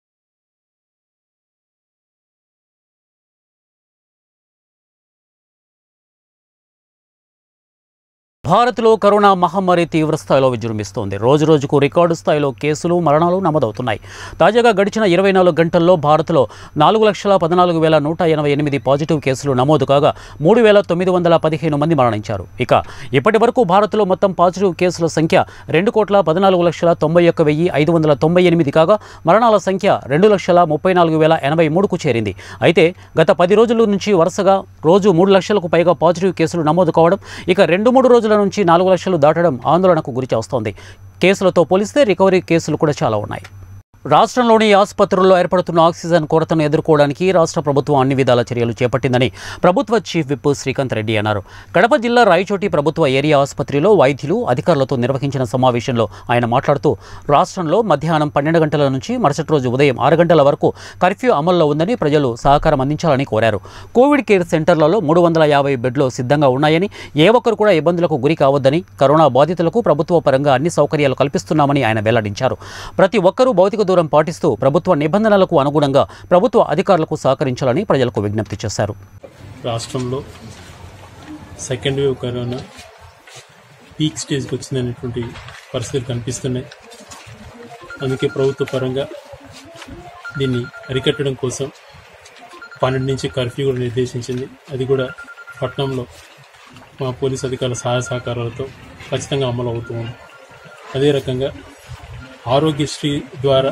A: భారత్లో కరోనా మహమ్మారి తీవ్ర స్థాయిలో విజృంభిస్తోంది రోజు రోజుకు రికార్డు స్థాయిలో కేసులు మరణాలు నమోదవుతున్నాయి తాజాగా గడిచిన ఇరవై నాలుగు గంటల్లో భారత్లో నాలుగు లక్షల పద్నాలుగు వేల నూట ఎనభై ఎనిమిది పాజిటివ్ కేసులు నమోదు కాగా మూడు వేల తొమ్మిది వందల పదిహేను మంది మరణించారు ఇక ఇప్పటి వరకు భారత్లో మొత్తం పాజిటివ్ కేసుల సంఖ్య రెండు కోట్ల పద్నాలుగు లక్షల తొంభై ఒక్క వెయ్యి ఐదు వందల తొంభై ఎనిమిది కాగా మరణాల సంఖ్య రెండు లక్షల ముప్పై నాలుగు వేల ఎనభై మూడుకు చేరింది అయితే గత పది రోజుల నుంచి వరుసగా రోజు మూడు లక్షలకు పైగా పాజిటివ్ కేసులు నమోదు కావడం ఇక రెండు మూడు రోజుల నుంచి నాలుగు లక్షలు దాటడం ఆందోళనకు గురి చేస్తోంది కేసులతో పోలిస్తే రికవరీ కేసులు కూడా చాలా ఉన్నాయి రాష్ట్రంలోని ఆసుపత్రుల్లో ఏర్పడుతున్న ఆక్సిజన్ కొరతను ఎదుర్కోవడానికి రాష్ట్ర ప్రభుత్వం అన్ని విధాల చర్యలు చేపట్టిందని ప్రభుత్వ చీఫ్ విప్ శ్రీకాంత్ రెడ్డి అన్నారు కడప జిల్లా రాయచోటి ప్రభుత్వ ఏరియా ఆసుపత్రిలో వైద్యులు అధికారులతో నిర్వహించిన సమావేశంలో ఆయన మాట్లాడుతూ రాష్ట్రంలో మధ్యాహ్నం పన్నెండు గంటల నుంచి మరుసటి రోజు ఉదయం ఆరు గంటల వరకు కర్ఫ్యూ అమల్లో ఉందని ప్రజలు సహకారం అందించాలని కోరారు కోవిడ్ కేర్ సెంటర్లలో మూడు వందల యాభై బెడ్లు సిద్ధంగా ఉన్నాయని ఏ ఒక్కరు కూడా ఇబ్బందులకు గురి కావద్దని కరోనా బాధితులకు ప్రభుత్వ పరంగా అన్ని సౌకర్యాలు కల్పిస్తున్నామని ఆయన వెల్లడించారు ప్రతి ఒక్కరూ భౌతిక దూరం పాటిస్తూ ప్రభుత్వ నిబంధనలకు అనుగుణంగా ప్రభుత్వ అధికారులకు సహకరించాలని ప్రజలకు విజ్ఞప్తి చేశారు
G: రాష్ట్రంలో సెకండ్ వేవ్ కరోనా పీక్ స్టేజ్కి వచ్చిందనేటువంటి పరిస్థితులు కనిపిస్తున్నాయి అందుకే ప్రభుత్వ పరంగా దీన్ని అరికట్టడం కోసం పన్నెండు నుంచి కర్ఫ్యూ కూడా నిర్దేశించింది అది కూడా పట్టణంలో మా పోలీస్ అధికారుల సహాయ సహకారాలతో ఖచ్చితంగా అమలు అవుతూ ఉంది అదే రకంగా ఆరోగ్యశ్రీ ద్వారా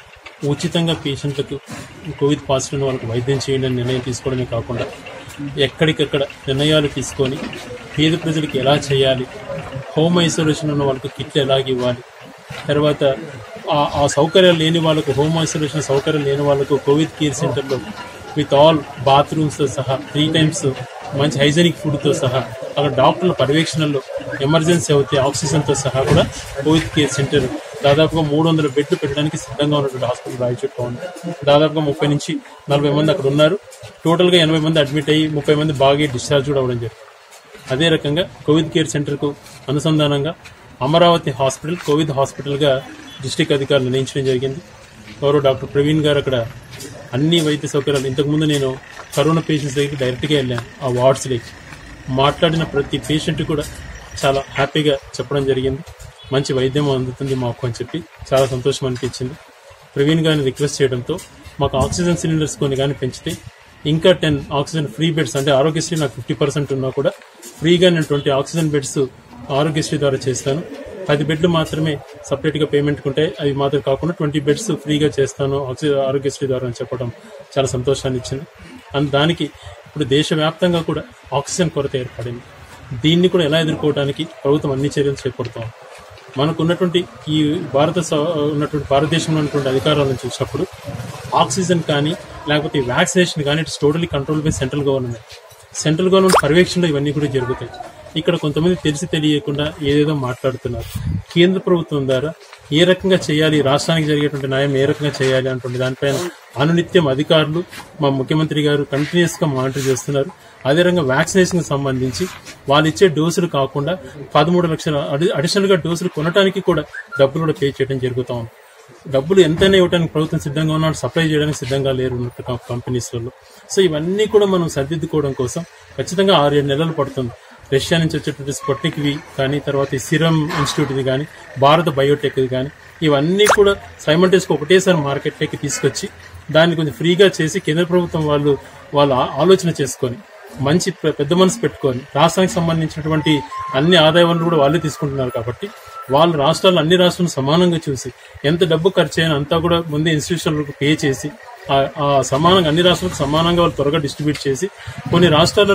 G: ఉచితంగా పేషెంట్లకు కోవిడ్ పాజిటివ్ ఉన్న వాళ్ళకి వైద్యం చేయండి అని నిర్ణయం తీసుకోవడమే కాకుండా ఎక్కడికక్కడ నిర్ణయాలు తీసుకొని పేద ప్రజలకు ఎలా చేయాలి హోమ్ ఐసోలేషన్ ఉన్న వాళ్ళకి కిట్లు ఎలాగ ఇవ్వాలి తర్వాత ఆ- ఆ సౌకర్యాలు లేని వాళ్ళకు హోమ్ ఐసోలేషన్ సౌకర్యం లేని వాళ్ళకు కోవిడ్ కేర్ సెంటర్లో విత్ ఆల్ బాత్రూమ్స్తో సహా త్రీ టైమ్స్ మంచి హైజెనిక్ ఫుడ్తో సహా అక్కడ డాక్టర్ల పర్యవేక్షణలో ఎమర్జెన్సీ అవుతే ఆక్సిజన్తో సహా కూడా కోవిడ్ కేర్ సెంటర్ దాదాపుగా మూడు వందల బెడ్లు పెట్టడానికి సిద్ధంగా ఉన్నటువంటి హాస్పిటల్ రాయచోట్ల ఉంది దాదాపుగా ముప్పై నుంచి నలభై మంది అక్కడ ఉన్నారు టోటల్గా ఎనభై మంది అడ్మిట్ అయ్యి ముప్పై మంది బాగా డిశ్చార్జ్ కూడా అవ్వడం జరిగింది అదే రకంగా కోవిడ్ కేర్ సెంటర్కు అనుసంధానంగా అమరావతి హాస్పిటల్ కోవిడ్ హాస్పిటల్గా డిస్టిక్ అధికారులు నిర్ణయించడం జరిగింది గౌరవ డాక్టర్ ప్రవీణ్ గారు అక్కడ అన్ని వైద్య సౌకర్యాలు ఇంతకుముందు నేను కరోనా పేషెంట్స్ దగ్గరికి డైరెక్ట్గా వెళ్ళాను ఆ వార్డ్స్లోకి మాట్లాడిన ప్రతి పేషెంట్ కూడా చాలా హ్యాపీగా చెప్పడం జరిగింది మంచి వైద్యం అందుతుంది మాకు అని చెప్పి చాలా సంతోషం అనిపించింది ప్రవీణ్ గారిని రిక్వెస్ట్ చేయడంతో మాకు ఆక్సిజన్ సిలిండర్స్ కొన్ని కానీ పెంచితే ఇంకా టెన్ ఆక్సిజన్ ఫ్రీ బెడ్స్ అంటే ఆరోగ్యశ్రీ నాకు ఫిఫ్టీ పర్సెంట్ ఉన్నా కూడా ఫ్రీగా నేను ట్వంటీ ఆక్సిజన్ బెడ్స్ ఆరోగ్యశ్రీ ద్వారా చేస్తాను పది బెడ్లు మాత్రమే సపరేట్గా పేమెంట్ ఉంటే అవి మాత్రం కాకుండా ట్వంటీ బెడ్స్ ఫ్రీగా చేస్తాను ఆక్సిజన్ ఆరోగ్యశ్రీ ద్వారా అని చెప్పడం చాలా సంతోషాన్ని ఇచ్చింది అండ్ దానికి ఇప్పుడు దేశవ్యాప్తంగా కూడా ఆక్సిజన్ కొరత ఏర్పడింది దీన్ని కూడా ఎలా ఎదుర్కోవడానికి ప్రభుత్వం అన్ని చర్యలు చేపడుతాం మనకు ఉన్నటువంటి ఈ భారత స- ఉన్నటువంటి భారతదేశంలో ఉన్నటువంటి అధికారాలను చూసినప్పుడు ఆక్సిజన్ కానీ లేకపోతే వ్యాక్సినేషన్ కానీ it's totally control by central government central government పర్యవేక్షణలో ఇవన్నీ కూడా జరుగుతాయి ఇక్కడ కొంతమంది తెలిసి తెలియకుండా ఏదేదో మాట్లాడుతున్నారు కేంద్ర ప్రభుత్వం ద్వారా ఏ రకంగా చేయాలి రాష్ట్రానికి జరిగేటువంటి న్యాయం ఏ రకంగా చేయాలి అంటుంది దానిపైన అనునిత్యం అధికారులు మా ముఖ్యమంత్రి గారు కంటిన్యూస్ గా మానిటర్ చేస్తున్నారు అదే రకంగా వ్యాక్సినేషన్ కి సంబంధించి వాళ్ళు ఇచ్చే డోసులు కాకుండా పదమూడు లక్షల అడిషనల్ గా డోసులు కొనడానికి కూడా డబ్బులు కూడా పే చేయడం జరుగుతా ఉంది డబ్బులు ఎంతైనా ఇవ్వడానికి ప్రభుత్వం సిద్ధంగా ఉన్నాడు సప్లై చేయడానికి సిద్ధంగా లేరు ఉన్నట్టు కం- కంపెనీస్లలో సో ఇవన్నీ కూడా మనం సరిదిద్దుకోవడం కోసం ఖచ్చితంగా ఆరు ఏడు నెలలు పడుతుంది రష్యా నుంచి వచ్చేటువంటి స్పుట్నిక్ వి కానీ తర్వాత ఈ సిరమ్ ఇన్స్టిట్యూట్ ఇది కానీ భారత బయోటెక్ ఇది కానీ ఇవన్నీ కూడా సైమంటేస్ ఒకటేసారి మార్కెట్లోకి తీసుకొచ్చి దాన్ని కొంచెం ఫ్రీగా చేసి కేంద్ర ప్రభుత్వం వాళ్ళు వాళ్ళు ఆ- ఆలోచన చేసుకొని మంచి పె- పెద్ద మనసు పెట్టుకొని రాష్ట్రానికి సంబంధించినటువంటి అన్ని ఆదాయ వనరులు కూడా వాళ్ళే తీసుకుంటున్నారు కాబట్టి వాళ్ళు రాష్ట్రాలు అన్ని రాష్ట్రాలను సమానంగా చూసి ఎంత డబ్బు ఖర్చు అయినా అంతా కూడా ముందే ఇన్స్టిట్యూషన్లకు పే చేసి ఆ- ఆ సమానంగా అన్ని రాష్ట్రాలకు సమానంగా వాళ్ళు త్వరగా డిస్ట్రిబ్యూట్ చేసి కొన్ని రాష్ట్రాలలో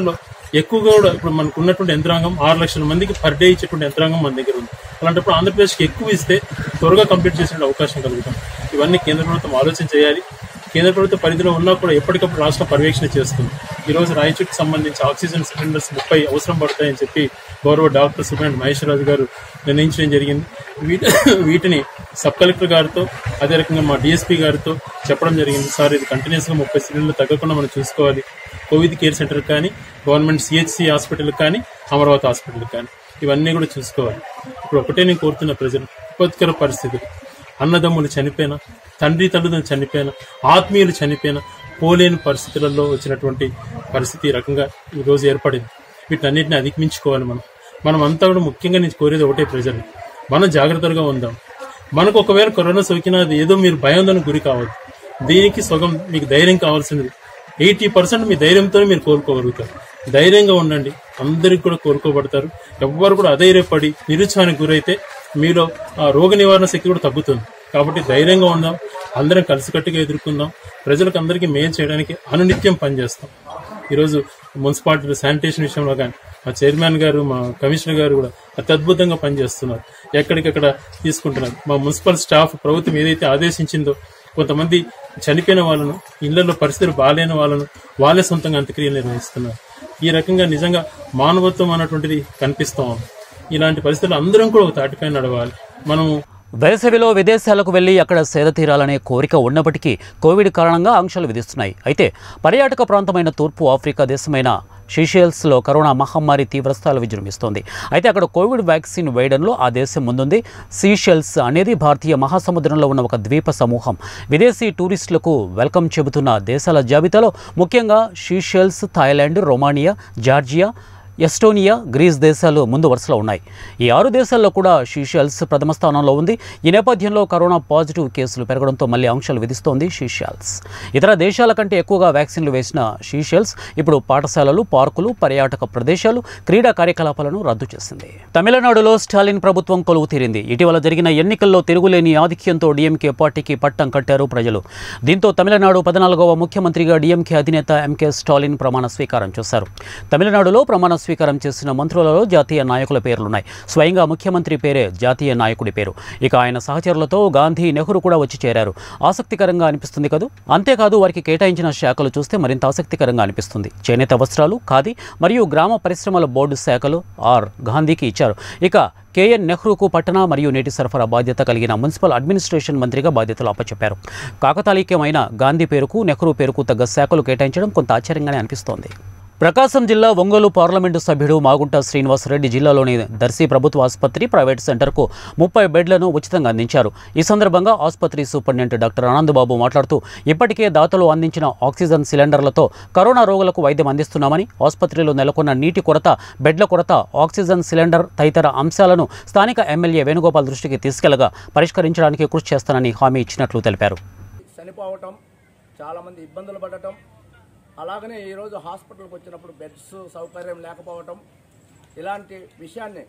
G: ఎక్కువగా కూడా ఇప్పుడు మనకు ఉన్నటువంటి యంత్రాంగం ఆరు లక్షల మందికి పర్ డే ఇచ్చేటువంటి యంత్రాంగం మన దగ్గర ఉంది అలాంటప్పుడు ఆంధ్రప్రదేశ్కి ఎక్కువ ఇస్తే త్వరగా కంప్లీట్ చేసే అవకాశం కలుగుతాం ఇవన్నీ కేంద్ర ప్రభుత్వం ఆలోచన చేయాలి కేంద్ర ప్రభుత్వ పరిధిలో ఉన్నా కూడా ఎప్పటికప్పుడు రాష్ట్ర పర్యవేక్షణ చేస్తుంది ఈ రోజు రాయచూటికి సంబంధించి ఆక్సిజన్ సిలిండర్స్ ముప్పై అవసరం పడతాయని చెప్పి గౌరవ డాక్టర్ సుబ్రహ్మణ్య మహేశ్వరరాజు గారు నిర్ణయించడం జరిగింది వీటి వీటిని సబ్ కలెక్టర్ గారితో అదే రకంగా మా డిఎస్పీ గారితో చెప్పడం జరిగింది సార్ ఇది కంటిన్యూస్ గా ముప్పై సిలిండర్లు తగ్గకుండా మనం చూసుకోవాలి కోవిడ్ కేర్ సెంటర్ కానీ గవర్నమెంట్ సిహెచ్సి హాస్పిటల్ కానీ అమరావతి హాస్పిటల్ కానీ ఇవన్నీ కూడా చూసుకోవాలి ఇప్పుడు ఒకటే నేను కోరుతున్న ప్రజలు విపత్కర పరిస్థితులు అన్నదమ్ములు చనిపోయినా తండ్రి తల్లిదండ్రులు చనిపోయినా ఆత్మీయులు చనిపోయినా పోలేని పరిస్థితులలో వచ్చినటువంటి పరిస్థితి ఈ రకంగా ఈ రోజు ఏర్పడింది వీటన్నిటిని అధిగమించుకోవాలి మనం మనం అంతా కూడా ముఖ్యంగా నేను కోరేది ఒకటే ప్రజలు మనం జాగ్రత్తగా ఉందాం మనకు ఒకవేళ కరోనా సోకినా అది ఏదో మీరు భయాందోళన గురి కావద్దు దీనికి సగం మీకు ధైర్యం కావాల్సింది ఎయిటీ పర్సెంట్ మీ ధైర్యంతో మీరు కోలుకోగలుగుతారు ధైర్యంగా ఉండండి అందరికి కూడా కోలుకోబడతారు ఎవ్వరు కూడా అధైర్యపడి నిరుత్సాహానికి గురైతే మీలో ఆ రోగ నివారణ శక్తి కూడా తగ్గుతుంది కాబట్టి ధైర్యంగా ఉందాం అందరం కలిసికట్టుగా ఎదుర్కొందాం ప్రజలకు అందరికీ మేలు చేయడానికి అనునిత్యం పనిచేస్తాం ఈరోజు మున్సిపాలిటీ శానిటేషన్ విషయంలో కానీ మా చైర్మన్ గారు మా కమిషనర్ గారు కూడా అతి అద్భుతంగా పనిచేస్తున్నారు ఎక్కడికక్కడ తీసుకుంటున్నారు మా మున్సిపల్ స్టాఫ్ ప్రభుత్వం ఏదైతే ఆదేశించిందో కొంతమంది చనిపోయిన వాళ్ళను ఇళ్లలో పరిస్థితులు బాగాలేని వాళ్ళను వాళ్ళే సొంతంగా అంత్యక్రియలు నిర్వహిస్తున్నారు ఈ రకంగా నిజంగా మానవత్వం అన్నటువంటిది కనిపిస్తా ఉంది ఇలాంటి పరిస్థితులు అందరం కూడా ఒక తాటిపై నడవాలి మనము
A: వేసవిలో విదేశాలకు వెళ్లి అక్కడ సేద తీరాలనే కోరిక ఉన్నప్పటికీ కోవిడ్ కారణంగా ఆంక్షలు విధిస్తున్నాయి అయితే పర్యాటక ప్రాంతమైన తూర్పు ఆఫ్రికా దేశమైన షీషెల్స్లో కరోనా మహమ్మారి తీవ్రస్థాయిలో విజృంభిస్తోంది అయితే అక్కడ కోవిడ్ వ్యాక్సిన్ వేయడంలో ఆ దేశం ముందుంది సీషెల్స్ అనేది భారతీయ మహాసముద్రంలో ఉన్న ఒక ద్వీప సమూహం విదేశీ టూరిస్టులకు వెల్కమ్ చెబుతున్న దేశాల జాబితాలో ముఖ్యంగా Seychelles Thailand Romania Georgia Estonia Greece దేశాలు ముందు వరుసలో ఉన్నాయి ఈ ఆరు దేశాల్లో కూడా షీషెల్స్ ప్రథమ స్థానంలో ఉంది ఈ నేపథ్యంలో కరోనా పాజిటివ్ కేసులు పెరగడంతో మళ్ళీ ఆంక్షలు విధిస్తోంది షీషెల్స్ ఇతర దేశాల కంటే ఎక్కువగా వ్యాక్సిన్లు వేసిన షీషెల్స్ ఇప్పుడు పాఠశాలలు పార్కులు పర్యాటక ప్రదేశాలు క్రీడా కార్యకలాపాలను రద్దు చేసింది తమిళనాడులో స్టాలిన్ ప్రభుత్వం కొలువు తీరింది ఇటీవల జరిగిన ఎన్నికల్లో తిరుగులేని ఆధిక్యంతో డీఎంకే పార్టీకి పట్టం కట్టారు ప్రజలు దీంతో తమిళనాడు పద్నాలుగవ ముఖ్యమంత్రిగా డీఎంకే అధినేత ఎంకే స్టాలిన్ ప్రమాణ స్వీకారం చేశారు తమిళనాడులో ప్రమాణ స్వీకారం చేసిన మంత్రులలో జాతీయ నాయకుల పేర్లున్నాయి స్వయంగా ముఖ్యమంత్రి పేరే జాతీయ నాయకుడి పేరు ఇక ఆయన సహచరులతో గాంధీ నెహ్రూ కూడా వచ్చి చేరారు ఆసక్తికరంగా అనిపిస్తుంది కదూ అంతేకాదు వారికి కేటాయించిన శాఖలు చూస్తే మరింత ఆసక్తికరంగా అనిపిస్తుంది చేనేత వస్త్రాలు ఖాదీ మరియు గ్రామ పరిశ్రమల బోర్డు శాఖలు ఆర్ గాంధీకి ఇచ్చారు ఇక కేఎన్ నెహ్రూకు పట్టణ మరియు నీటి సరఫరా బాధ్యత కలిగిన మున్సిపల్ అడ్మినిస్ట్రేషన్ మంత్రిగా బాధ్యతలు అప్పచెప్పారు కాకతాళీయమైన గాంధీ పేరుకు నెహ్రూ పేరుకు తగ్గ శాఖలు కేటాయించడం కొంత ఆశ్చర్యంగానే అనిపిస్తోంది ప్రకాశం జిల్లా ఒంగోలు పార్లమెంటు సభ్యుడు మాగుంట శ్రీనివాసరెడ్డి జిల్లాలోని దర్శి ప్రభుత్వ ఆసుపత్రి ప్రైవేట్ సెంటర్కు ముప్పై బెడ్లను ఉచితంగా అందించారు ఈ సందర్భంగా ఆసుపత్రి సూపరింటెండెంట్ డాక్టర్ ఆనందబాబు మాట్లాడుతూ ఇప్పటికే దాతలు అందించిన ఆక్సిజన్ సిలిండర్లతో కరోనా రోగులకు వైద్యం అందిస్తున్నామని ఆసుపత్రిలో నెలకొన్న నీటి కొరత బెడ్ల కొరత ఆక్సిజన్ సిలిండర్ తదితర అంశాలను స్థానిక ఎమ్మెల్యే వేణుగోపాల్ దృష్టికి తీసుకెళ్లగా పరిష్కరించడానికి కృషి చేస్తానని హామీ ఇచ్చినట్లు తెలిపారు
H: చనిపోవటం చాలామంది ఇబ్బందులు పడటం అలాగనే ఈరోజు హాస్పిటల్కి వచ్చినప్పుడు బెడ్స్ సౌకర్యం లేకపోవటం ఇలాంటి విషయాన్ని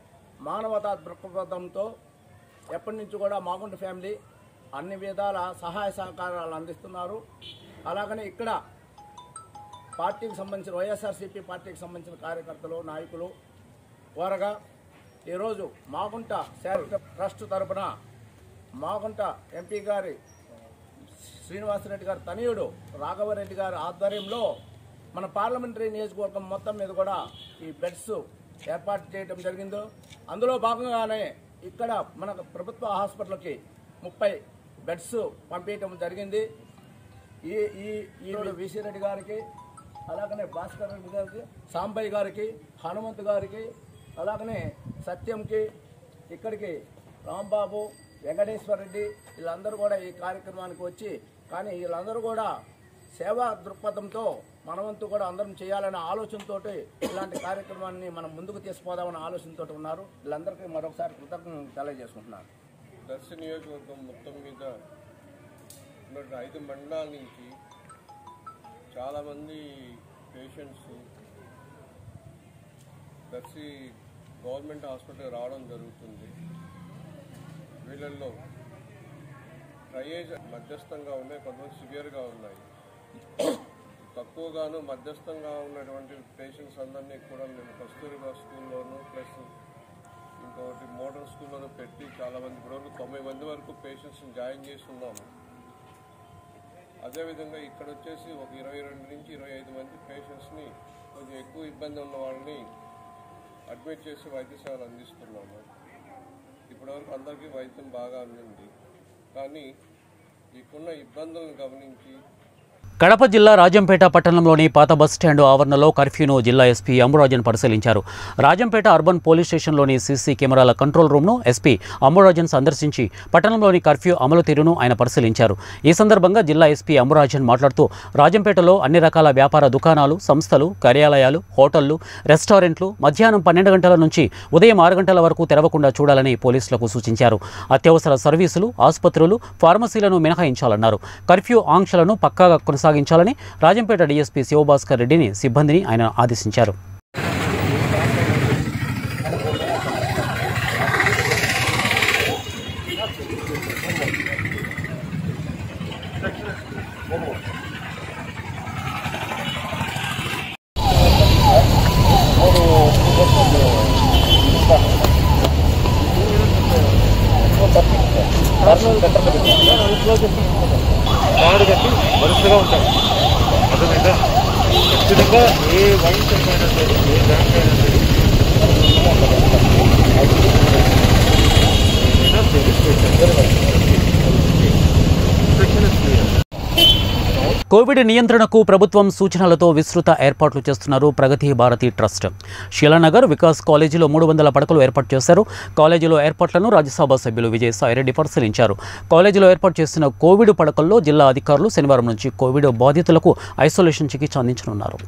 H: మానవతా దృక్పథంతో ఎప్పటి నుంచి కూడా మాగుంట ఫ్యామిలీ అన్ని విధాల సహాయ సహకారాలు అందిస్తున్నారు అలాగనే ఇక్కడ పార్టీకి సంబంధించిన వైఎస్ఆర్సీపీ పార్టీకి సంబంధించిన కార్యకర్తలు నాయకులు కోరగా ఈరోజు మాగుంట శారీరక ట్రస్ట్ తరపున మాగుంట ఎంపీ గారి శ్రీనివాసరెడ్డి గారి తనయుడు రాఘవరెడ్డి గారి ఆధ్వర్యంలో మన పార్లమెంటరీ నియోజకవర్గం మొత్తం మీద కూడా ఈ బెడ్స్ ఏర్పాటు చేయడం జరిగిందో అందులో భాగంగానే ఇక్కడ మన ప్రభుత్వ హాస్పిటల్కి ముప్పై బెడ్స్ పంపించడం జరిగింది ఈ ఈ ఈ విసి రెడ్డి గారికి అలాగనే భాస్కర్ రెడ్డి గారికి సాంబయ్య గారికి హనుమంత్ గారికి అలాగనే సత్యంకి ఇక్కడికి రాంబాబు వెంకటేశ్వర రెడ్డి వీళ్ళందరూ కూడా ఈ కార్యక్రమానికి వచ్చి కానీ వీళ్ళందరూ కూడా సేవా దృక్పథంతో మనవంతు కూడా అందరం చేయాలనే ఆలోచనతో ఇలాంటి కార్యక్రమాన్ని మనం ముందుకు తీసుకుపోదామనే ఆలోచనతో ఉన్నారు వీళ్ళందరికీ మరొకసారి కృతజ్ఞతలు తెలియజేసుకుంటున్నాను
I: దర్శి నియోజకవర్గం మొత్తం మీద ఉన్నటువంటి ఐదు మండలాల నుంచి చాలామంది పేషెంట్స్ దర్శి గవర్నమెంట్ హాస్పిటల్ రావడం జరుగుతుంది వీళ్ళల్లో ట్రయేజ్ మధ్యస్థంగా ఉన్నాయి కొంతమంది సివియర్గా ఉన్నాయి తక్కువగాను మధ్యస్థంగా ఉన్నటువంటి పేషెంట్స్ అందరినీ కూడా మేము కస్తూరిబా స్కూల్లోను ప్లస్ ఇంకొకటి మోడల్ స్కూల్లోనూ పెట్టి చాలా మంది ఇప్పుడు తొంభై మంది వరకు పేషెంట్స్ని జాయిన్ చేసి ఉన్నాము అదేవిధంగా ఇక్కడ వచ్చేసి ఒక ఇరవై రెండు నుంచి ఇరవై ఐదు మంది పేషెంట్స్ని కొంచెం ఎక్కువ ఇబ్బంది ఉన్న వాళ్ళని అడ్మిట్ చేసి వైద్య సేవలు అందిస్తున్నాము ఇప్పటివరకు అందరికీ వైద్యం బాగా అందింది కానీ ఇక్కడున్న ఇబ్బందులను గమనించి
A: కడప జిల్లా రాజంపేట పట్టణంలోని పాత బస్ స్టాండ్ ఆవరణలో కర్ఫ్యూను జిల్లా ఎస్పీ అమ్మురాజన్ పరిశీలించారు రాజంపేట అర్బన్ పోలీస్ స్టేషన్లోని సీసీ కెమెరాల కంట్రోల్ రూమ్ను ఎస్పీ అమ్మురాజన్ సందర్శించి పట్టణంలోని కర్ఫ్యూ అమలు తీరును ఆయన పరిశీలించారు ఈ సందర్భంగా జిల్లా ఎస్పీ అమ్మురాజన్ మాట్లాడుతూ రాజంపేటలో అన్ని రకాల వ్యాపార దుకాణాలు సంస్థలు కార్యాలయాలు హోటళ్లు రెస్టారెంట్లు మధ్యాహ్నం పన్నెండు గంటల నుంచి ఉదయం ఆరు గంటల వరకు తెరవకుండా చూడాలని పోలీసులకు సూచించారు అత్యవసర సర్వీసులు ఆసుపత్రులు ఫార్మసీలను మినహాయించాలన్నారు కర్ఫ్యూ ఆంక్షలను పక్కాగా కొనసాగించాలని రాజంపేట డీఎస్పీ శివభాస్కర్ రెడ్డిని సిబ్బందిని ఆయన ఆదేశించారు
B: మామిడి కట్టి వరుసగా ఉంటాయి అర్థమైందా ఖచ్చితంగా ఏ వైన్ షాప్ అయినా సరే ఏ బ్యాంక్ అయినా సరే
A: కోవిడ్ నియంత్రణకు ప్రభుత్వం సూచనలతో విస్తృత ఏర్పాట్లు చేస్తున్నారు ప్రగతి భారతి ట్రస్ట్ శిలానగర్ వికాస్ కాలేజీలో మూడు వందల పడకలు ఏర్పాటు చేశారు కాలేజీలో ఏర్పాట్లను రాజ్యసభ సభ్యులు విజయసాయిరెడ్డి పరిశీలించారు కాలేజీలో ఏర్పాటు చేసిన కోవిడ్ పడకల్లో జిల్లా అధికారులు శనివారం నుంచి కోవిడ్ బాధితులకు ఐసోలేషన్ చికిత్స అందించనున్నారు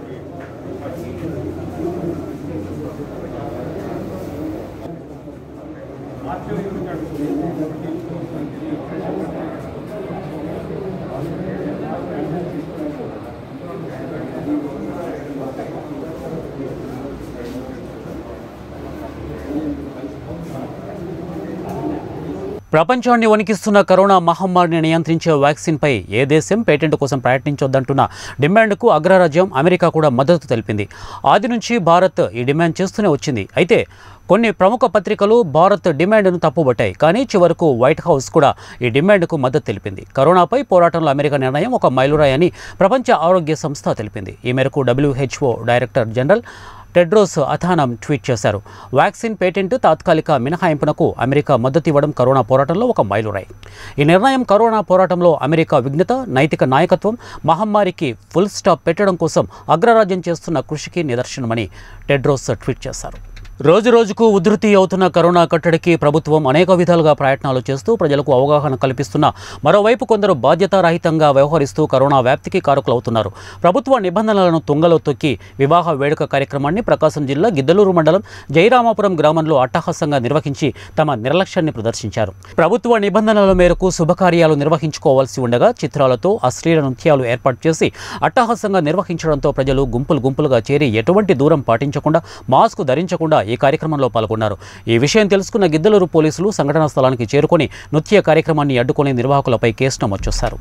A: ప్రపంచాన్ని వణికిస్తున్న కరోనా మహమ్మారిని నియంత్రించే వ్యాక్సిన్పై ఏ దేశం పేటెంట్ కోసం ప్రయత్నించొద్దంటున్న డిమాండ్కు అగ్రరాజ్యం అమెరికా కూడా మద్దతు తెలిపింది ఆది నుంచి భారత్ ఈ డిమాండ్ చేస్తూనే వచ్చింది అయితే కొన్ని ప్రముఖ పత్రికలు భారత్ డిమాండ్ను తప్పుబట్టాయి కానీ చివరకు వైట్ హౌస్ కూడా ఈ డిమాండ్కు మద్దతు తెలిపింది కరోనాపై పోరాటంలో అమెరికా నిర్ణయం ఒక మైలురాయని ప్రపంచ ఆరోగ్య సంస్థ తెలిపింది ఈ మేరకు WHO director general Tedros Adhanom tweet చేశారు వ్యాక్సిన్ పేటెంట్ తాత్కాలిక మినహాయింపునకు అమెరికా మద్దతు ఇవ్వడం కరోనా పోరాటంలో ఒక మైలురాయి ఈ నిర్ణయం కరోనా పోరాటంలో అమెరికా విఘ్నత నైతిక నాయకత్వం మహమ్మారికి ఫుల్ స్టాప్ పెట్టడం కోసం అగ్రరాజ్యం చేస్తున్న కృషికి నిదర్శనమని టెడ్రోస్ ట్వీట్ చేశారు రోజు రోజుకు ఉధృతి అవుతున్న కరోనా కట్టడికి ప్రభుత్వం అనేక విధాలుగా ప్రయత్నాలు చేస్తూ ప్రజలకు అవగాహన కల్పిస్తున్న మరోవైపు కొందరు బాధ్యతారహితంగా వ్యవహరిస్తూ కరోనా వ్యాప్తికి కారకులవుతున్నారు ప్రభుత్వ నిబంధనలను తుంగలో తొక్కి వివాహ వేడుక కార్యక్రమాన్ని ప్రకాశం జిల్లా గిద్దలూరు మండలం జయరామాపురం గ్రామంలో అట్టహాసంగా నిర్వహించి తమ నిర్లక్ష్యాన్ని ప్రదర్శించారు ప్రభుత్వ నిబంధనల మేరకు శుభకార్యాలు నిర్వహించుకోవాల్సి ఉండగా చిత్రాలతో అశ్లీల నృత్యాలు ఏర్పాటు చేసి అట్టహాసంగా నిర్వహించడంతో ప్రజలు గుంపులు గుంపులుగా చేరి ఎటువంటి దూరం పాటించకుండా మాస్క్ ధరించకుండా ఈ కార్యక్రమంలో పాల్గొన్నారు ఈ విషయం తెలుసుకున్న గిద్దలూరు పోలీసులు సంఘటనా స్థలానికి చేరుకొని నృత్య కార్యక్రమాన్ని అడ్డుకుని నిర్వాహకులపై కేసు నమోదు చేశారు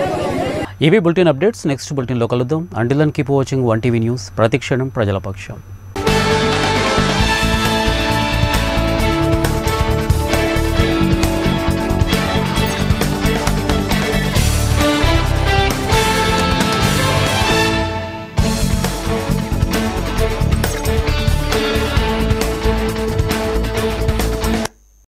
A: ఇవి బులెటిన్ అప్డేట్స్ నెక్స్ట్ బులెటిన్లో కలుద్దాం until keep watching one TV news ప్రతిక్షణం ప్రజల పక్షం